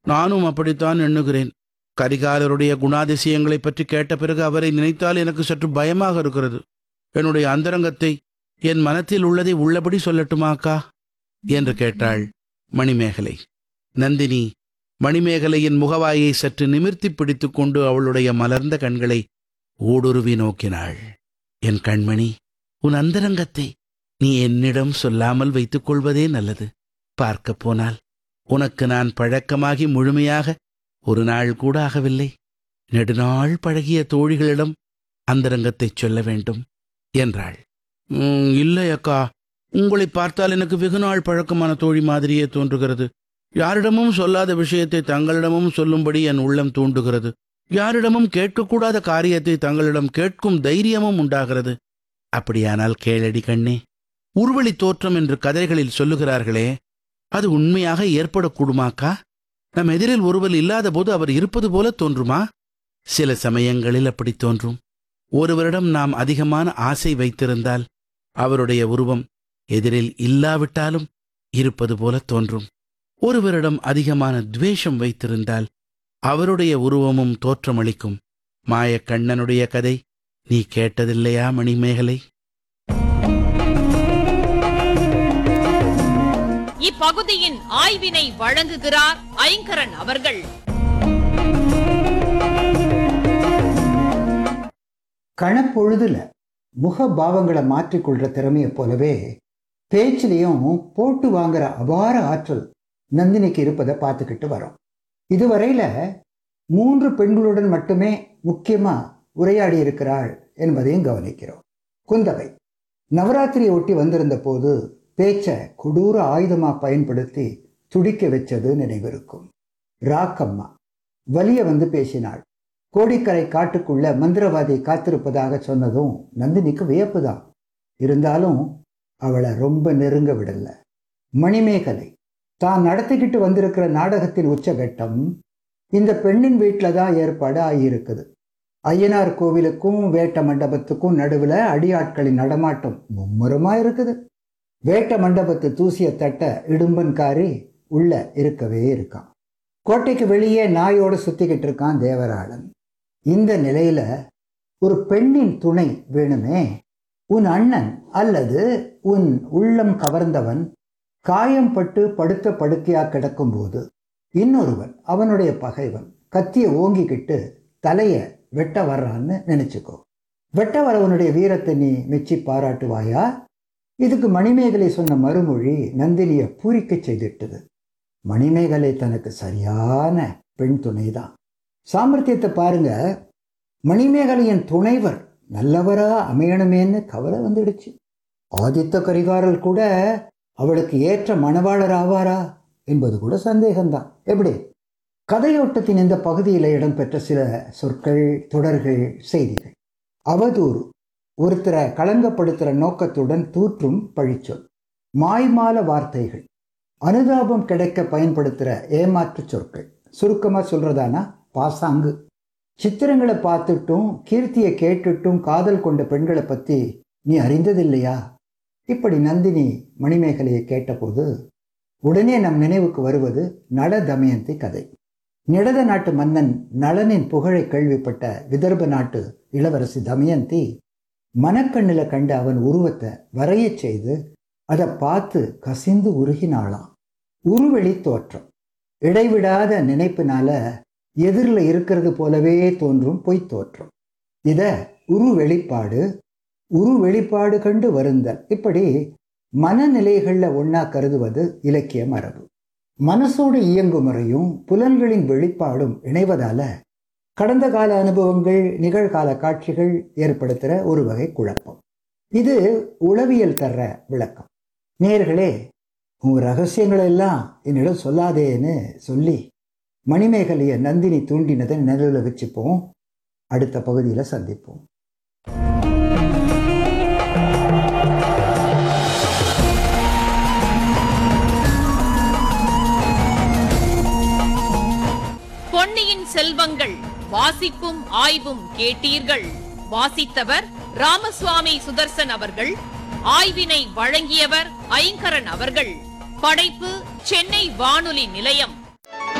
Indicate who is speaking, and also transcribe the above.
Speaker 1: நானும் அப்படித்தான் எண்ணுகிறேன் கரிகாலருடைய குணாதிசயங்களைப் பற்றி கேட்ட பிறகு அவரை நினைத்தால் எனக்கு சற்று பயமாக இருக்கிறது என்னுடைய அந்தரங்கத்தை என் மனத்தில் உள்ளதை உள்ளபடி சொல்லட்டுமாக்கா என்று கேட்டாள் மணிமேகலை நந்தினி மணிமேகலையின் முகவாயை சற்று நிமிர்த்தி பிடித்துக் கொண்டு அவளுடைய மலர்ந்த கண்களை ஊடுருவி நோக்கினாள் என் கண்மணி உன் அந்தரங்கத்தை நீ என்னிடம் சொல்லாமல் வைத்துக் கொள்வதே நல்லது பார்க்கப் போனால் உனக்கு நான் பழக்கமாகி முழுமையாக ஒரு நாள் கூட ஆகவில்லை நெடுநாள் பழகிய தோழிகளிடம் அந்தரங்கத்தைச் சொல்ல வேண்டும் என்றாள் "ம், இல்லை அக்கா உங்களை பார்த்தால் எனக்கு வெகு நாள் பழக்கமான தோழி மாதிரியே தோன்றுகிறது யாரிடமும் சொல்லாத விஷயத்தை தங்களிடமும் சொல்லும்படி என் உள்ளம் தூண்டுகிறது யாரிடமும் கேட்கக்கூடாத காரியத்தை தங்களிடம் கேட்கும் தைரியமும் உண்டாகிறது அப்படியானால் கேளடி கண்ணே உருவழி தோற்றம் என்று கதைகளில் சொல்லுகிறார்களே அது உண்மையாக ஏற்படக்கூடுமாக்கா நம் எதிரில் ஒருவர் இல்லாத போது அவர் இருப்பது போல தோன்றுமா சில சமயங்களில் அப்படி தோன்றும் ஒருவரிடம் நாம் அதிகமான ஆசை வைத்திருந்தால் அவருடைய உருவம் எதிரில் இல்லாவிட்டாலும் இருப்பது போல தோன்றும் ஒருவரிடம் அதிகமான துவேஷம் வைத்திருந்தால் அவருடைய உருவமும் தோற்றமளிக்கும் மாயக்கண்ணனுடைய கதை நீ கேட்டதில்லையா மணிமேகலை
Speaker 2: இப்பகுதியின் ஆய்வினை வழங்குகிறார் ஐங்கரன் அவர்கள்
Speaker 3: கணப்பொழுதுல முக பாவங்களை மாற்றிக்கொள்ற திறமையை போலவே பேச்சிலையும் போட்டு வாங்குற அபார ஆற்றல் நந்தினிக்கு இருப்பதை பார்த்துக்கிட்டு வரோம் இதுவரையில மூன்று பெண்களுடன் மட்டுமே முக்கியமா உரையாடி இருக்கிறாள் என்பதையும் கவனிக்கிறோம் குந்தவை நவராத்திரியை ஒட்டி வந்திருந்த போது பேச்சை கொடூர ஆயுதமா பயன்படுத்தி துடிக்க வச்சது நினைவிருக்கும் ராக்கம்மா வலிய வந்து பேசினாள் கோடிக்கரை காட்டுக்குள்ள மந்திரவாதி காத்திருப்பதாக சொன்னதும் நந்தினிக்கு வியப்புதான் இருந்தாலும் அவளை ரொம்ப நெருங்க விடல மணிமேகலை தான் நடத்திக்கிட்டு வந்திருக்கிற நாடகத்தின் உச்சகட்டம் இந்த பெண்ணின் வீட்டில் தான் ஏற்பாடு ஆகியிருக்குது ஐயனார் கோவிலுக்கும் வேட்ட மண்டபத்துக்கும் நடுவில் அடியாட்களின் நடமாட்டம் மும்முரமா இருக்குது வேட்ட மண்டபத்து தூசிய தட்ட இடும்பன்காரி உள்ள இருக்கவே இருக்கான் கோட்டைக்கு வெளியே நாயோட சுத்திக்கிட்டு இருக்கான் தேவராளன் இந்த நிலையில ஒரு பெண்ணின் துணை வேணுமே உன் அண்ணன் அல்லது உன் உள்ளம் கவர்ந்தவன் காயம் பட்டு படுத்த படுக்கையா கிடக்கும்போது இன்னொருவன் அவனுடைய பகைவன் கத்திய ஓங்கிக்கிட்டு தலைய வெட்ட வர்றான்னு நினைச்சுக்கோ வெட்ட வரவனுடைய வீரத்தை நீ மெச்சி பாராட்டுவாயா இதுக்கு மணிமேகலை சொன்ன மறுமொழி நந்தினியை பூரிக்க செய்திட்டது மணிமேகலை தனக்கு சரியான பெண் துணைதான் சாமர்த்தியத்தை பாருங்க மணிமேகலையின் துணைவர் நல்லவரா அமையணுமேன்னு கவலை வந்துடுச்சு ஆதித்த கரிகாரர் கூட அவளுக்கு ஏற்ற மணவாளர் ஆவாரா என்பது கூட சந்தேகம்தான் எப்படி கதையோட்டத்தின் இந்த பகுதியில் இடம்பெற்ற சில சொற்கள் தொடர்கள் செய்திகள் அவதூறு ஒருத்தரை களங்கப்படுத்துகிற நோக்கத்துடன் தூற்றும் பழிச்சொல் மாய்மால வார்த்தைகள் அனுதாபம் கிடைக்க பயன்படுத்துகிற ஏமாற்று சொற்கள் சுருக்கமாக சொல்றதானா பாசாங்கு சித்திரங்களை பார்த்துட்டும் கீர்த்தியை கேட்டுட்டும் காதல் கொண்ட பெண்களை பற்றி நீ அறிந்ததில்லையா இப்படி நந்தினி மணிமேகலையை கேட்டபோது உடனே நம் நினைவுக்கு வருவது நள தமயந்தி கதை நிடத நாட்டு மன்னன் நளனின் புகழை கேள்விப்பட்ட விதர்ப நாட்டு இளவரசி தமயந்தி மனக்கண்ணில கண்ட அவன் உருவத்தை வரையச் செய்து அதை பார்த்து கசிந்து உருகினாளாம் உருவெளி தோற்றம் இடைவிடாத நினைப்பினால எதிரில் இருக்கிறது போலவே தோன்றும் பொய் தோற்றம் இத உரு வெளிப்பாடு உரு வெளிப்பாடு கண்டு வருந்தல் இப்படி மனநிலைகளில் ஒன்றா கருதுவது இலக்கிய மரபு மனசோடு இயங்கும் முறையும் புலன்களின் வெளிப்பாடும் இணைவதால கடந்த கால அனுபவங்கள் நிகழ்கால காட்சிகள் ஏற்படுத்துகிற ஒரு வகை குழப்பம் இது உளவியல் தர்ற விளக்கம் நேர்களே உன் ரகசியங்களை எல்லாம் என்னிடம் சொல்லாதேன்னு சொல்லி மணிமேகலையை நந்தினி தூண்டினதை நினைவில் வச்சுப்போம் அடுத்த பகுதியில் சந்திப்போம்
Speaker 2: பொன்னியின் செல்வங்கள் வாசிப்பும் ஆய்வும் கேட்டீர்கள் வாசித்தவர் ராமசுவாமி சுதர்சன் அவர்கள் ஆய்வினை வழங்கியவர் ஐங்கரன் அவர்கள் படைப்பு சென்னை வானொலி நிலையம்